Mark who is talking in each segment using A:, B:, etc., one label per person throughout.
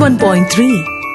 A: 101.3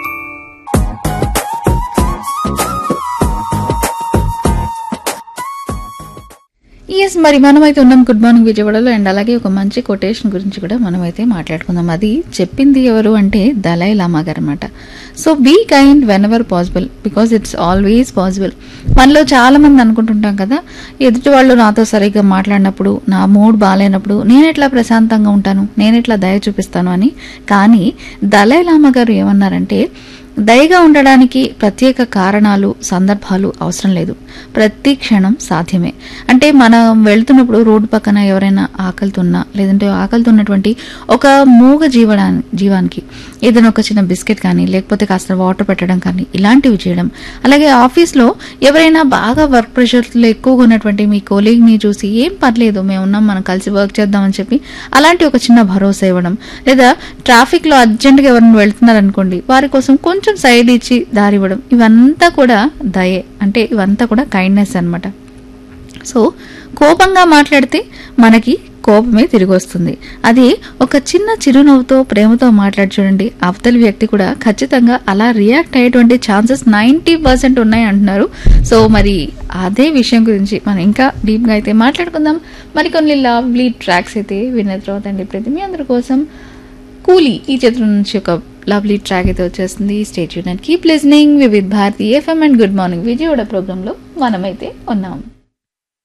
B: yes మరి మనమైతే ఉన్నాం గుడ్ మార్నింగ్ విజయవాడలో అండ్ అలాగే ఒక మంచి కొటేషన్ గురించి కూడా మనమైతే మాట్లాడుకుందాం అది చెప్పింది ఎవరు అంటే దలై లామా గారు అనమాట so be kind whenever possible because it's always possible మనలో చాలా మంది అనుకుంటుంటాం కదా ఎదుటి వాళ్ళు నాతో సరిగ్గా మాట్లాడినప్పుడు నా మూడ్ బాగాలేనప్పుడు నేను ఎట్లా ప్రశాంతంగా ఉంటాను నేను ఎట్లా దయ చూపిస్తాను అని కానీ దలై లామా గారు ఏమన్నారంటే దయగా ఉండడానికి ప్రత్యేక కారణాలు సందర్భాలు అవసరం లేదు ప్రతి క్షణం సాధ్యమే అంటే మనం వెళ్తున్నప్పుడు రోడ్డు పక్కన ఎవరైనా ఆకలితున్నా లేదంటే ఆకలితున్నటువంటి ఒక మూగ జీవడా జీవానికి ఏదైనా ఒక చిన్న బిస్కెట్ కానీ లేకపోతే కాస్త వాటర్ పెట్టడం కానీ ఇలాంటివి చేయడం అలాగే ఆఫీస్లో ఎవరైనా బాగా వర్క్ ప్రెషర్లో ఎక్కువగా ఉన్నటువంటి మీ కోలీగ్ని చూసి ఏం పర్లేదు మేము ఉన్నాం మనం కలిసి వర్క్ చేద్దామని చెప్పి అలాంటి ఒక చిన్న భరోసా ఇవ్వడం లేదా ట్రాఫిక్లో అర్జెంట్గా ఎవరైనా వెళ్తున్నారనుకోండి వారి కోసం కొంచెం సైడ్ ఇచ్చి దారి ఇవ్వడం ఇవంతా కూడా దయే అంటే ఇవంతా కూడా కైండ్నెస్ అన్నమాట సో కోపంగా మాట్లాడితే మనకి కోపమే తిరిగి వస్తుంది అది ఒక చిన్న చిరునవ్వుతో ప్రేమతో మాట్లాడి చూడండి అవతలి వ్యక్తి కూడా ఖచ్చితంగా అలా రియాక్ట్ అయ్యేటువంటి ఛాన్సెస్ నైంటీ పర్సెంట్ ఉన్నాయి అంటున్నారు సో మరి అదే విషయం గురించి మనం ఇంకా డీప్గా అయితే మాట్లాడుకుందాం మరికొన్ని లవ్లీ ట్రాక్స్ అయితే విన్న తర్వాత అండి ప్రతి మీ అందరి కోసం కూలీ ఈ చిత్రం నుంచి ఒక లవ్లీ ట్రాక్ అయితే వచ్చేస్తుంది stay tuned keep listening with Bharati FM and good morning Vijayawada ప్రోగ్రాంలో మనమైతే ఉన్నాం